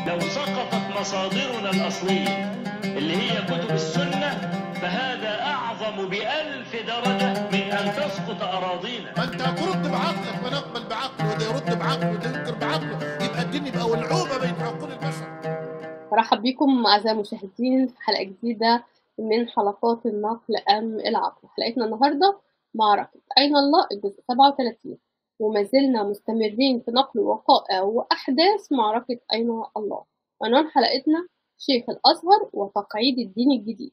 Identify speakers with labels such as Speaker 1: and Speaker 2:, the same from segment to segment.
Speaker 1: لو سقطت مصادرنا الأصلية اللي هي كتب السنة فهذا أعظم بألف درجة من أن تسقط أراضينا
Speaker 2: ما انت هترد بعقلك ما نقبل بعقله وده يرد بعقله وده ينكر بعقله يبقى الدين يبقى ولعوبه بين عقول البشر
Speaker 3: برحب بكم أعزائي المشاهدين في حلقة جديدة من حلقات النقل أم العقل حلقتنا النهاردة معركة أين الله الجزء 37 وما زلنا مستمرين في نقل وقائع وأحداث معركة أين الله عنوان حلقتنا شيخ الأزهر وتقعيد الدين الجديد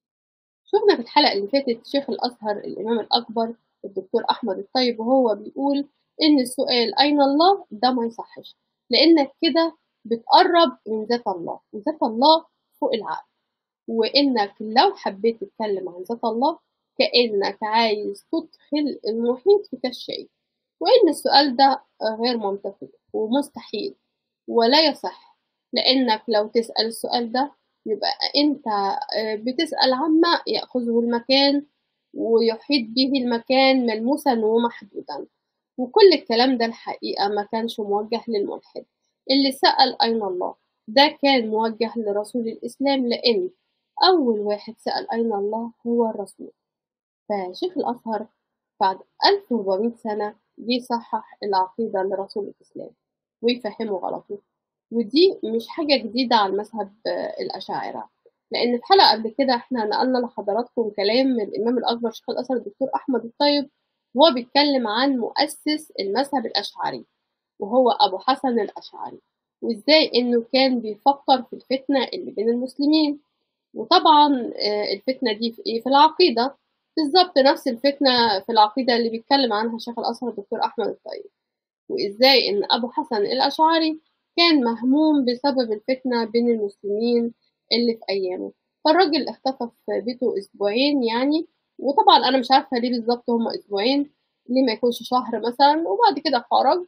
Speaker 3: شفنا في الحلقة اللي فاتت شيخ الأزهر الإمام الأكبر الدكتور أحمد الطيب وهو بيقول إن السؤال أين الله ده ما يصحش لأنك كده بتقرب من ذات الله وذات الله فوق العقل وإنك لو حبيت تتكلم عن ذات الله كأنك عايز تدخل المحيط في كالشيء وإن السؤال ده غير منطقي ومستحيل ولا يصح لأنك لو تسأل السؤال ده يبقى أنت بتسأل عما يأخذه المكان ويحيط به المكان ملموسا ومحدودا وكل الكلام ده الحقيقة ما كانش موجه للملحد اللي سأل أين الله ده كان موجه لرسول الإسلام لأن أول واحد سأل أين الله هو الرسول فشيخ الأزهر بعد 1400 سنة جه يصحح العقيدة لرسول الإسلام ويفهمه غلطه ودي مش حاجة جديدة على المذهب الأشاعرة لأن في حلقة قبل كده احنا نقلنا لحضراتكم كلام من الإمام الأكبر شيخ الأزهر الدكتور أحمد الطيب وهو بيتكلم عن مؤسس المذهب الأشعري وهو أبو حسن الأشعري وإزاي إنه كان بيفكر في الفتنة اللي بين المسلمين وطبعا الفتنة دي في إيه؟ في العقيدة بالظبط نفس الفتنة في العقيدة اللي بيتكلم عنها شيخ الأزهر الدكتور أحمد الطيب وإزاي إن أبو حسن الأشعري كان مهموم بسبب الفتنة بين المسلمين اللي في أيامه فالراجل اختفى في بيته أسبوعين يعني وطبعا أنا مش عارفة ليه بالظبط هما أسبوعين ليه ما يكونش شهر مثلا وبعد كده خرج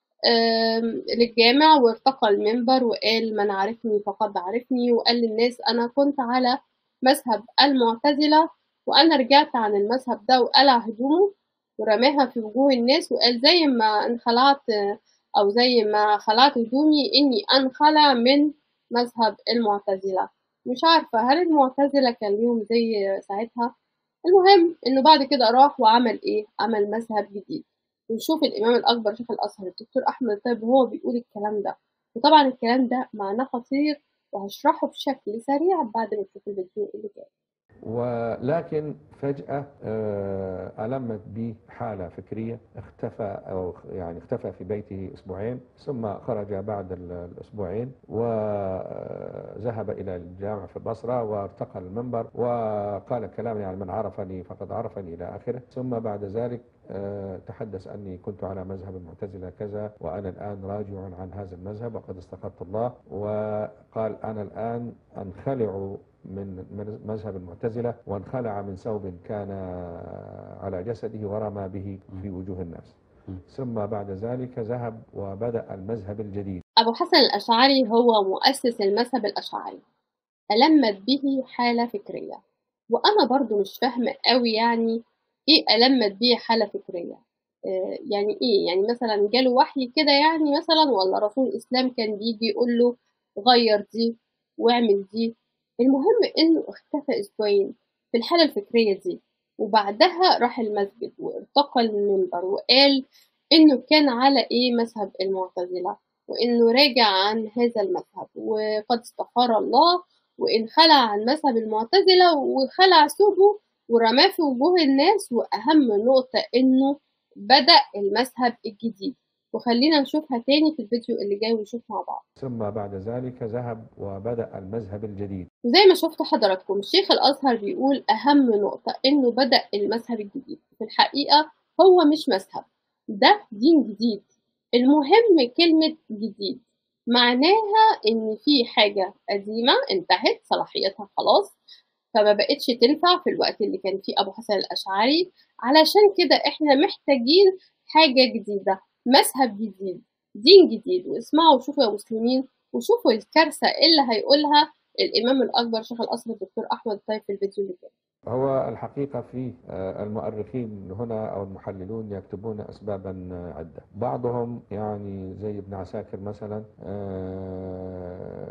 Speaker 3: للجامع وارتقى المنبر وقال من عرفني فقد عرفني وقال للناس أنا كنت على مذهب المعتزلة وأنا رجعت عن المذهب ده وقلع هدومه ورماها في وجوه الناس وقال زي ما انخلعت أو زي ما خلعت هدومي إني أنخلع من مذهب المعتزلة مش عارفة هل المعتزلة كان ليهم زي ساعتها المهم إنه بعد كده راح وعمل إيه عمل مذهب جديد ونشوف الإمام الأكبر شيخ الأزهر الدكتور أحمد الطيب وهو بيقول الكلام ده وطبعا الكلام ده معناه خطير وهشرحه بشكل سريع بعد ما تشوف الفيديو اللي جاي
Speaker 4: ولكن فجأة ألمت به حالة فكرية اختفى أو يعني اختفى في بيته أسبوعين ثم خرج بعد الأسبوعين وذهب إلى الجامع في البصرة وارتقى المنبر وقال كلام يعني من عرفني فقد عرفني إلى آخره ثم بعد ذلك تحدث أني كنت على مذهب المعتزلة كذا وأنا الآن راجع عن هذا المذهب وقد استقرت الله وقال أنا الآن أنخلع من مذهب المعتزلة وانخلع من ثوب كان على جسده ورمى به في وجوه الناس ثم بعد ذلك ذهب وبدأ المذهب الجديد
Speaker 3: أبو حسن الأشعري هو مؤسس المذهب الأشعري ألمت به حالة فكرية وأنا برضو مش فاهمة قوي يعني إيه ألمت به حالة فكرية آه يعني إيه يعني مثلا جاله وحي كده يعني مثلا ولا رسول الإسلام كان بيجي يقول له غير دي واعمل دي المهم انه اختفى اسبوعين في الحالة الفكرية دي وبعدها راح المسجد وارتقى المنبر وقال انه كان على ايه مذهب المعتزلة وانه راجع عن هذا المذهب وقد استخار الله وان خلع عن مذهب المعتزلة وخلع ثوبه ورماه في وجوه الناس واهم نقطة انه بدأ المذهب الجديد وخلينا نشوفها تاني في الفيديو اللي جاي ونشوف مع بعض
Speaker 4: ثم بعد ذلك ذهب وبدأ المذهب الجديد
Speaker 3: وزي ما شفتوا حضراتكم الشيخ الأزهر بيقول أهم نقطة إنه بدأ المذهب الجديد في الحقيقة هو مش مذهب ده دين جديد المهم كلمة جديد معناها إن في حاجة قديمة انتهت صلاحيتها خلاص فما بقتش تنفع في الوقت اللي كان فيه أبو حسن الأشعري علشان كده إحنا محتاجين حاجة جديدة مذهب جديد دين جديد واسمعوا وشوفوا يا مسلمين وشوفوا الكارثة اللي هيقولها الإمام الأكبر شيخ الأزهر الدكتور أحمد الطيب في الفيديو اللي جاي
Speaker 4: هو الحقيقة في المؤرخين هنا أو المحللون يكتبون أسبابا عدة بعضهم يعني زي ابن عساكر مثلا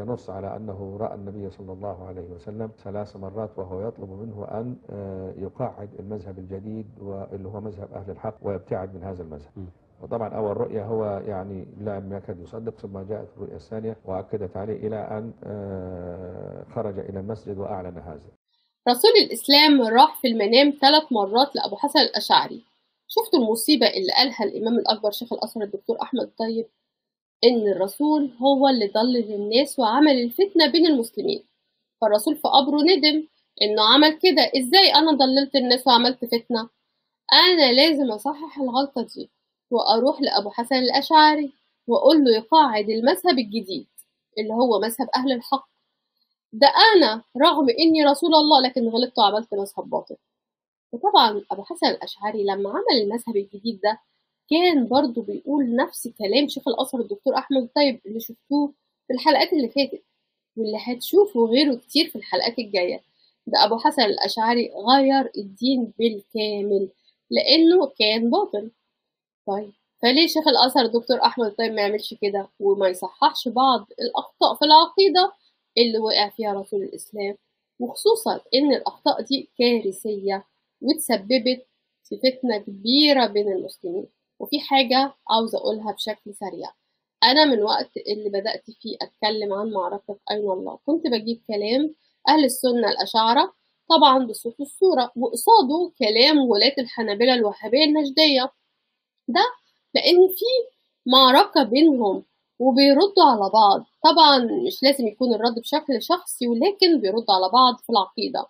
Speaker 4: ينص على أنه رأى النبي صلى الله عليه وسلم ثلاث مرات وهو يطلب منه أن آه، يقاعد المذهب الجديد واللي هو مذهب أهل الحق ويبتعد من هذا المذهب
Speaker 5: م.
Speaker 4: وطبعا أول رؤية هو يعني لم يكاد يصدق ثم جاءت الرؤية الثانية وأكدت عليه إلى أن آه، خرج إلى المسجد وأعلن هذا
Speaker 3: رسول الإسلام راح في المنام ثلاث مرات لأبو حسن الأشعري شفتوا المصيبة اللي قالها الإمام الأكبر شيخ الأزهر الدكتور أحمد الطيب إن الرسول هو اللي ضلل الناس وعمل الفتنة بين المسلمين فالرسول في قبره ندم إنه عمل كده إزاي أنا ضللت الناس وعملت فتنة أنا لازم أصحح الغلطة دي وأروح لأبو حسن الأشعري وأقول له يقاعد المذهب الجديد اللي هو مذهب أهل الحق ده أنا رغم إني رسول الله لكن غلطت وعملت مذهب باطل وطبعا أبو حسن الأشعري لما عمل المذهب الجديد ده كان برضه بيقول نفس كلام شيخ الأزهر الدكتور أحمد الطيب اللي شفتوه في الحلقات اللي فاتت واللي هتشوفوا غيره كتير في الحلقات الجاية ده أبو حسن الأشعري غير الدين بالكامل لأنه كان باطل طيب فليه شيخ الأزهر الدكتور أحمد الطيب ما يعملش كده وما يصححش بعض الأخطاء في العقيدة اللي وقع فيها رسول الإسلام وخصوصا إن الأخطاء دي كارثية وتسببت في فتنة كبيرة بين المسلمين وفي حاجة عاوزة أقولها بشكل سريع أنا من وقت اللي بدأت فيه أتكلم عن معركة أين الله كنت بجيب كلام أهل السنة الأشاعرة طبعا بالصوت والصورة وقصاده كلام ولاة الحنابلة الوهابية النجدية ده لأن في معركة بينهم وبيردوا على بعض طبعا مش لازم يكون الرد بشكل شخصي ولكن بيردوا على بعض في العقيدة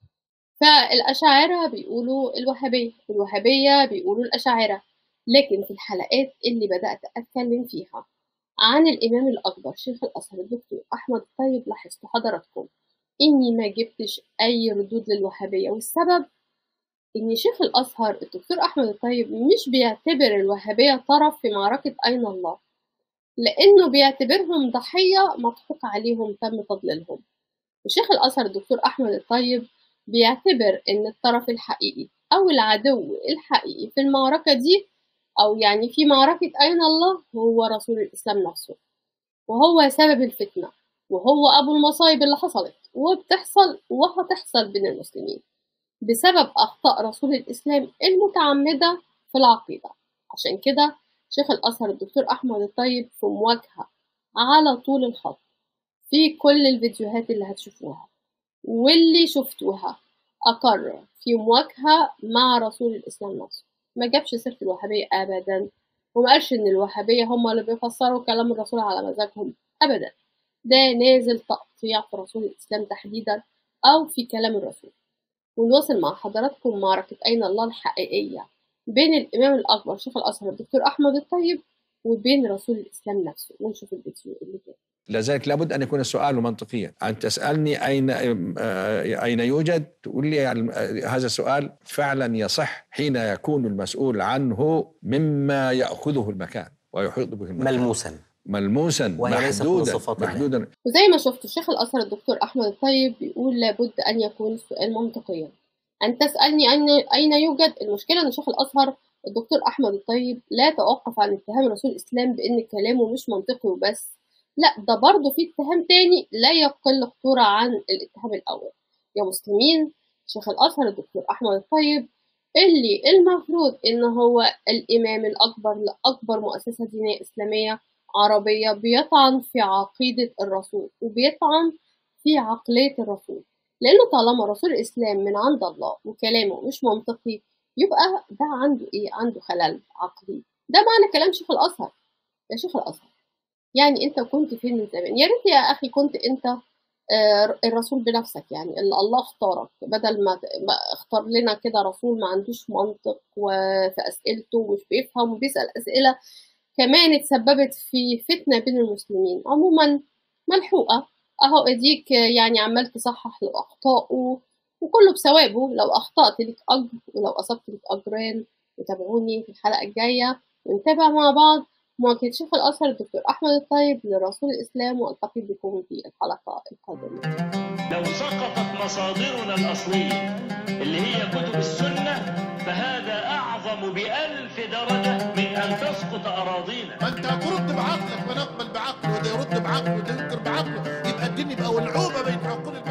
Speaker 3: فالأشاعرة بيقولوا الوهابية والوهابية بيقولوا الأشاعرة لكن في الحلقات اللي بدأت أتكلم فيها عن الإمام الأكبر شيخ الأزهر الدكتور أحمد الطيب لاحظت حضراتكم إني ما جبتش أي ردود للوهابية والسبب إن شيخ الأزهر الدكتور أحمد الطيب مش بيعتبر الوهابية طرف في معركة أين الله لأنه بيعتبرهم ضحية مضحوك عليهم تم تضليلهم وشيخ الأزهر الدكتور أحمد الطيب بيعتبر إن الطرف الحقيقي أو العدو الحقيقي في المعركة دي أو يعني في معركة أين الله هو رسول الإسلام نفسه وهو سبب الفتنة وهو أبو المصايب اللي حصلت وبتحصل وهتحصل بين المسلمين بسبب أخطاء رسول الإسلام المتعمدة في العقيدة عشان كده شيخ الأزهر الدكتور أحمد الطيب في مواجهة على طول الخط في كل الفيديوهات اللي هتشوفوها واللي شفتوها أقرر في مواجهة مع رسول الإسلام نفسه ما جابش سيرة الوهابية أبدا وما قالش إن الوهابية هم اللي بيفسروا كلام الرسول على مزاجهم أبدا ده نازل تقطيع في رسول الإسلام تحديدا أو في كلام الرسول ونواصل مع حضراتكم معركة أين الله الحقيقية بين الإمام الأكبر شيخ الأزهر الدكتور أحمد الطيب وبين رسول الإسلام نفسه ونشوف الفيديو اللي جاي
Speaker 5: لذلك لابد ان يكون السؤال منطقيا ان تسالني اين اين يوجد تقول لي هذا السؤال فعلا يصح حين يكون المسؤول عنه مما ياخذه المكان ويحيط به المكان
Speaker 6: ملموسا
Speaker 5: ملموسا
Speaker 6: وهي ليست من
Speaker 5: محدودا
Speaker 6: صفات الله.
Speaker 5: محدودا
Speaker 3: وزي ما شفتوا الشيخ الأزهر الدكتور أحمد الطيب بيقول لابد أن يكون السؤال منطقيا أن تسألني أين أين يوجد المشكلة أن شيخ الأزهر الدكتور أحمد الطيب لا توقف عن اتهام رسول الإسلام بأن كلامه مش منطقي وبس لا ده برضه في اتهام تاني لا يقل خطورة عن الاتهام الأول يا مسلمين شيخ الأزهر الدكتور أحمد الطيب اللي المفروض إن هو الإمام الأكبر لأكبر مؤسسة دينية إسلامية عربية بيطعن في عقيدة الرسول وبيطعن في عقلية الرسول لأنه طالما رسول الإسلام من عند الله وكلامه مش منطقي يبقى ده عنده إيه؟ عنده خلل عقلي ده معنى كلام شيخ الأزهر يا شيخ الأزهر يعني أنت كنت فين من زمان يا ريت يا أخي كنت أنت آه، الرسول بنفسك يعني اللي الله اختارك بدل ما ما اختار لنا كده رسول ما عندوش منطق وفي أسئلته ومش بيفهم وبيسأل أسئلة كمان اتسببت في فتنة بين المسلمين عموما ملحوقة أهو أديك يعني عمال تصحح له أخطائه وكله بثوابه لو أخطأت لك أجر ولو أصبت لك أجران وتابعوني في الحلقة الجاية ونتابع مع بعض مواجهة شيخ الأزهر الدكتور أحمد الطيب لرسول الإسلام وألتقي بكم في الحلقة القادمة
Speaker 1: لو سقطت مصادرنا الأصلية اللي هي كتب السنة فهذا أعظم بألف درجة من أن تسقط أراضينا
Speaker 2: ما انت هترد بعقلك ما نقبل بعقله وده يرد بعقله وده ينكر بعقله الدين يبقى ولعوبه بين عقول